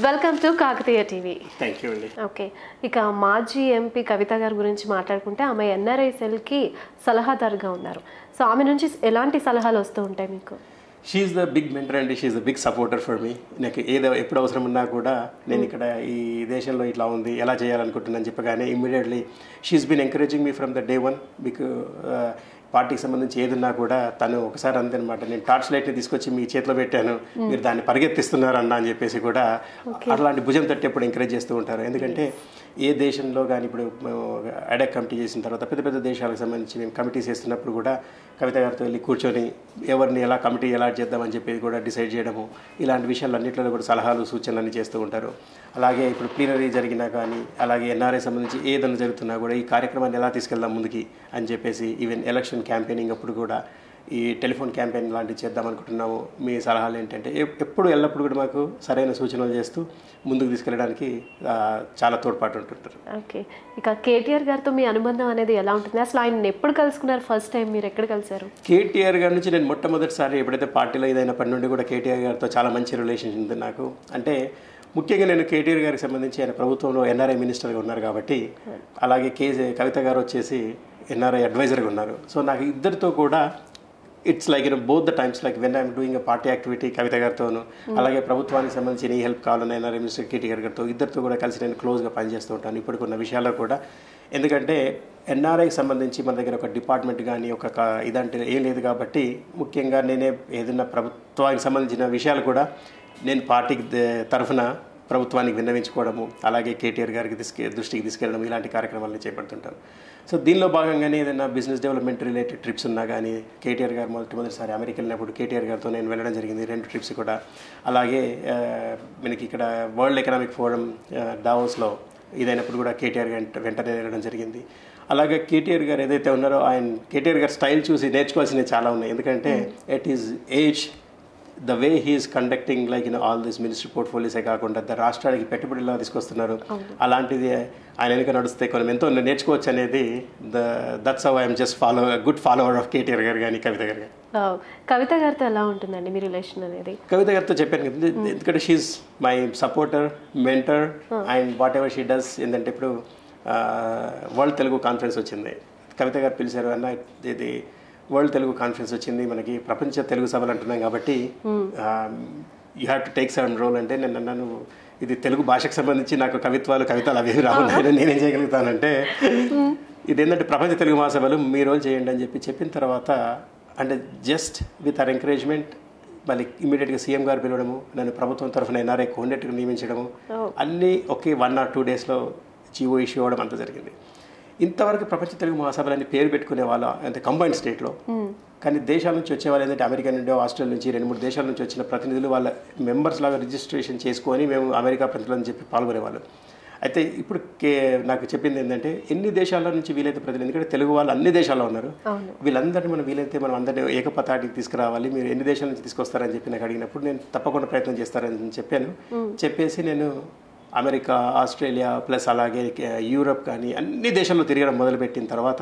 Welcome to Kakatiya TV thank you అండి okay ఇక మాజీ ఎంపీ కవిత గారి గురించి మాట్లాడుకుంటే ఆమె ఎన్ఆర్ఐ సెల్కి సలహాదారుగా ఉన్నారు సో ఆమె నుంచి ఎలాంటి సలహాలు వస్తూ ఉంటాయి మీకు she's the big mentor and she's the big supporter for me నాకు ఏదో ఎప్పుడు అవసరం ఉన్నా కూడా నేను ఇక్కడ ఈ దేశంలో ఇట్లా ఉంది ఎలా చేయాలనుకుంటున్నాను చెప్పగానే immediately she's been encouraging me from the day one మీకు పార్టీకి సంబంధించి ఏదున్నా కూడా తను ఒకసారి అందనమాట నేను టార్చ్ లైట్ని తీసుకొచ్చి మీ చేతిలో పెట్టాను మీరు దాన్ని పరిగెత్తిస్తున్నారు అన్న అని చెప్పేసి కూడా అట్లాంటి భుజం తట్టి ఎప్పుడు ఎంకరేజ్ చేస్తూ ఉంటారు ఎందుకంటే ఏ దేశంలో కానీ ఇప్పుడు అడాక్ కమిటీ చేసిన తర్వాత పెద్ద పెద్ద దేశాలకు సంబంధించి మేము కమిటీస్ చేస్తున్నప్పుడు కూడా కవిత గారితో వెళ్ళి కూర్చొని ఎవరిని ఎలా కమిటీ ఎలా చేద్దామని చెప్పేది కూడా డిసైడ్ చేయడము ఇలాంటి విషయాలు అన్నింటిలో కూడా సలహాలు సూచనలు అన్ని చేస్తూ ఉంటారు అలాగే ఇప్పుడు ప్లీనరీ జరిగినా కానీ అలాగే ఎన్ఆర్ఐ సంబంధించి ఏదైనా జరుగుతున్నా కూడా ఈ కార్యక్రమాన్ని ఎలా తీసుకెళ్దాం ముందుకి అని చెప్పేసి ఈవెన్ ఎలక్షన్ క్యాంపెయినింగ్ అప్పుడు కూడా ఈ టెలిఫోన్ క్యాంపెయిన్ లాంటివి చేద్దాం అనుకుంటున్నాము మీ సలహాలు ఏంటంటే ఎప్- ఎప్పుడు ఎల్లప్పుడు కూడా మాకు సరైన సూచనలు చేస్తూ ముందుకు తీసుకెళ్ళడానికి ఆ, చాలా తోడ్పాటు ఉంటుంటారు ఓకే ఇక కేటీఆర్ గారితో మీ అనుబంధం అనేది ఎలా ఉంటుంది అసలు ఆయన ఎప్పుడు కలుసుకున్నారు ఫస్ట్ టైం మీరు ఎక్కడ కలిసారు కేటీఆర్ గారి నుంచి నేను మొట్టమొదటిసారి ఎప్పుడైతే పార్టీలో ఏదైనప్పటి నుండి కూడా కేటీఆర్ గారితో చాలా మంచి రిలేషన్ ఉంది నాకు అంటే ముఖ్యంగా నేను కేటీఆర్ గారికి సంబంధించి ఆయన ప్రభుత్వంలో ఎన్ఆర్ఐ మినిస్టర్గా ఉన్నారు కాబట్టి అలాగే కే కవిత గారు వచ్చేసి ఎన్ఆర్ఐ అడ్వైజర్గా ఉన్నారు సో నాకు ఇద్దరితో కూడా it's like you know both the times like when I'm doing a party activity Kavitha గారితోను అలాగే ప్రభుత్వానికి సంబంధించిన ఈ హెల్ప్ కావాలని ఎన్ఆర్ఐ మినిస్టర్ కేటీఆర్ గారితో ఇద్దరితో కూడా కలిసి నేను క్లోజ్గా పనిచేస్తూ ఉంటాను ఇప్పుడు కొన్ని విషయాల్లో కూడా ఎందుకంటే ఎన్ఆర్ఐకి సంబంధించి మన దగ్గర ఒక డిపార్ట్మెంట్ కానీ ఒక క- ఇదంటే ఏం లేదు కాబట్టి ముఖ్యంగా నేనే ఏదైనా ప్రభుత్వానికి సంబంధించిన విషయాలు కూడా నేను పార్టీకి ద- తరఫున ప్రభుత్వానికి విన్నవించుకోవడము అలాగే కేటీఆర్ గారికి తీసుకె దృష్టికి తీసుకెళ్ళడం ఇలాంటి కార్యక్రమాలను చేపడుతుంటాను సో దీనిలో భాగంగానే ఏదైనా బిజినెస్ డెవలప్మెంట్ రిలేటెడ్ ట్రిప్స్ ఉన్నా కానీ కేటీఆర్ గారు మొట్టమొదటిసారి అమెరికా వెళ్ళినప్పుడు కేటీఆర్ గారితో నేను వెళ్ళడం జరిగింది రెండు ట్రిప్స్ కూడా అలాగే ఆ, మనకి ఇక్కడ వరల్డ్ ఎకనామిక్ ఫోరం డావోస్లో ఇదైనప్పుడు కూడా కేటీఆర్ వెంట వెంటనే వెళ్ళడం జరిగింది అలాగే కేటీఆర్ గారు ఏదైతే ఉన్నారో ఆయన కేటీఆర్ గారు స్టైల్ చూసి నేర్చుకోవాల్సినవి చాలా ఉన్నాయి ఎందుకంటే at his age the way he's conducting like in all this ministry పోర్ట్ఫోలియోసే కాకుండా ద రాష్ట్రానికి పెట్టుబడి ఎలా తీసుకొస్తున్నారు అలాంటిది ఆయన వెనుక నడిస్తే మనం ఎంతో నేర్చుకోవచ్చు అనేది the that's how I'm just follow good follower of KTR garu కానీ కవిత గారు కానీ వావ్. కవిత గారితో ఎలా ఉంటుందండి మీ రిలేషన్ అనేది కవిత గారితో చెప్పాను కదా ఎందుకంటే she's my supporter mentor and whatever she does ఏంటంటే ఇప్పుడు వరల్డ్ తెలుగు కాన్ఫరెన్స్ వచ్చింది కవిత గారు పిలిచారు అన్న ఇది వరల్డ్ తెలుగు కాన్ఫరెన్స్ వచ్చింది మనకి ప్రపంచ తెలుగు సభలు అంటున్నాం కాబట్టి you have to take sudden role అంటే నేను అన్నాను ఇది తెలుగు భాషకు సంబంధించి నాకు కవిత్వాలు కవితలు అవి రావు నాయనా, నేనేం చేయగలుగుతానంటే ఇదేంటంటే ప్రపంచ తెలుగు మహాసభలు మీ రోజు చేయండి అని చెప్పి చెప్పిన తర్వాత అంటే జస్ట్ విత్ అవర్ ఎంకరేజ్మెంట్ మళ్ళీ ఇమీడియట్గా సీఎం గారు పిలవడము నన్ను ప్రభుత్వం తరఫున ఎన్ఆర్ఐ కోఆర్డినేటర్గా నియమించడము అన్నీ ఒకే వన్ ఆర్ టూ డేస్లో జీవో ఇష్యూ అవ్వడం అంతా జరిగింది ఇంతవరకు ప్రపంచ తెలుగు మహాసభలని పేరు పెట్టుకునే వాళ్ళు అంటే కంబైన్డ్ స్టేట్లో కానీ దేశాల నుంచి వచ్చే వాళ్ళు ఏంటంటే అమెరికా నుండి ఆస్ట్రేలియా నుంచి రెండు మూడు దేశాల నుంచి వచ్చిన ప్రతినిధులు వాళ్ళ మెంబర్స్ లాగా రిజిస్ట్రేషన్ చేసుకొని మేము అమెరికా ప్రతినిధులు అని చెప్పి పాల్గొనేవాళ్ళు అయితే ఇప్పుడు కే నాకు చెప్పింది ఏంటంటే ఎన్ని దేశాల నుంచి వీలైతే ప్రజలు ఎందుకంటే తెలుగు వాళ్ళు అన్ని దేశాల్లో ఉన్నారు వీళ్ళందరినీ మనం వీలైతే మనం అందరినీ ఏకపతాటికి తీసుకురావాలి మీరు ఎన్ని దేశాల నుంచి తీసుకొస్తారని చెప్పి నాకు అడిగినప్పుడు నేను తప్పకుండా ప్రయత్నం చేస్తారని చెప్పాను చెప్పేసి నేను అమెరికా ఆస్ట్రేలియా ప్లస్ అలాగే కే- యూరప్ కానీ అన్ని దేశాల్లో తిరగడం మొదలుపెట్టిన తర్వాత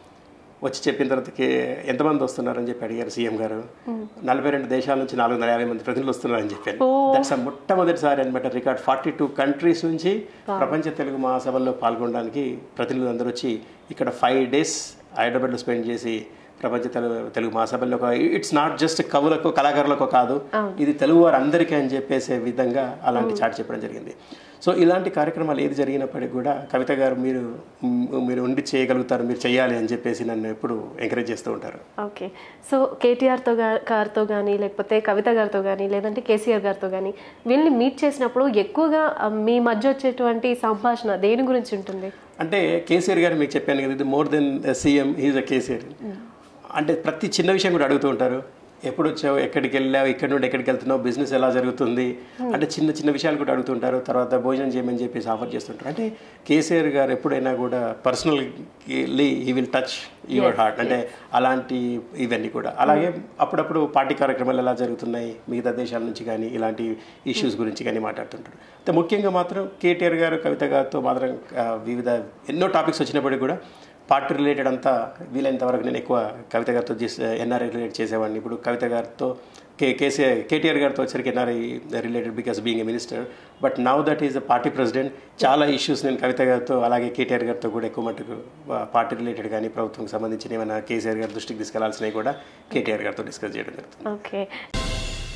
వచ్చి చెప్పిన తర్వాత కే- ఎంతమంది వస్తున్నారని చెప్పి అడిగారు సీఎం గారు నలభై రెండు దేశాల నుంచి నాలుగు వందల యాభై మంది ప్రతినిధులు వస్తున్నారని చెప్పాను దట్స్ మొట్టమొదటిసారి అనమాట రికార్డ్ ఫార్టీ టూ కంట్రీస్ నుంచి ప్రపంచ తెలుగు మహాసభల్లో పాల్గొనడానికి ప్రతినిధులు అందరూ వచ్చి ఇక్కడ ఫైవ్ డేస్ హైదరాబాద్లో స్పెండ్ చేసి ప్రపంచ తెలుగు తెలుగు మహాసభల్లో ఒక ఇట్స్ నాట్ జస్ట్ కవులకు కళాకారులకు కాదు ఇది తెలుగు వారు అందరికీ అని చెప్పేసే విధంగా అలాంటి చాటి చెప్పడం జరిగింది సో ఇలాంటి కార్యక్రమాలు ఏది జరిగినప్పటికీ కూడా కవిత గారు మీరు మ్, మీరు ఉండి చేయగలుగుతారు మీరు చేయాలి అని చెప్పేసి నన్ను ఎప్పుడు ఎంకరేజ్ చేస్తూ ఉంటారు ఓకే సో కేటీఆర్తో గా- గారితో కానీ లేకపోతే కవిత గారితో కానీ లేదంటే కేసీఆర్ గారితో కానీ వీళ్ళని మీట్ చేసినప్పుడు ఎక్కువగా ఆ, మీ మధ్య వచ్చేటువంటి సంభాషణ దేని గురించి ఉంటుంది అంటే కేసీఆర్ గారు మీకు చెప్పాను కదా ఇది more than CM he's a KCR అంటే ప్రతి చిన్న విషయం కూడా అడుగుతూ ఉంటారు ఎప్పుడు వచ్చావు ఎక్కడికి వెళ్ళావు ఎక్కడి నుండి ఎక్కడికి వెళ్తున్నావు బిజినెస్ ఎలా జరుగుతుంది అంటే చిన్న చిన్న విషయాలు కూడా అడుగుతుంటారు తర్వాత భోజనం చేయమని చెప్పేసి ఆఫర్ చేస్తుంటారు అంటే కేసీఆర్ గారు ఎప్పుడైనా కూడా పర్సనల్లీ ఈ విల్ టచ్ యువర్ హార్ట్ అంటే అలాంటి ఇవన్నీ కూడా అలాగే అప్పుడప్పుడు పార్టీ కార్యక్రమాలు ఎలా జరుగుతున్నాయి మిగతా దేశాల నుంచి కానీ ఇలాంటి ఇష్యూస్ గురించి కానీ మాట్లాడుతుంటారు అయితే ముఖ్యంగా మాత్రం కేటీఆర్ గారు కవిత గారితో మాత్రం ఆ, వివిధ ఎన్నో టాపిక్స్ వచ్చినప్పటికీ కూడా పార్టీ రిలేటెడ్ అంతా వీలైనంత వరకు నేను ఎక్కువ కవిత గారితో చేసే ఎన్ఆర్ఐ రిలేట్ చేసేవాడిని ఇప్పుడు కవిత గారితో కే కేసీఆర్ కేటీఆర్ గారితో వచ్చరికి NRI related because being a minister but now that is a party president చాలా ఇష్యూస్ నేను కవిత గారితో అలాగే కేటీఆర్ గారితో కూడా ఎక్కువ మటుకు పార్టీ రిలేటెడ్ కానీ ప్రభుత్వం సంబంధించిన ఏమైనా కేసీఆర్ గారి దృష్టికి తీసుకెళ్లాల్సినవి కూడా కేటీఆర్ గారితో డిస్కస్ చేయడం జరుగుతుంది ఓకే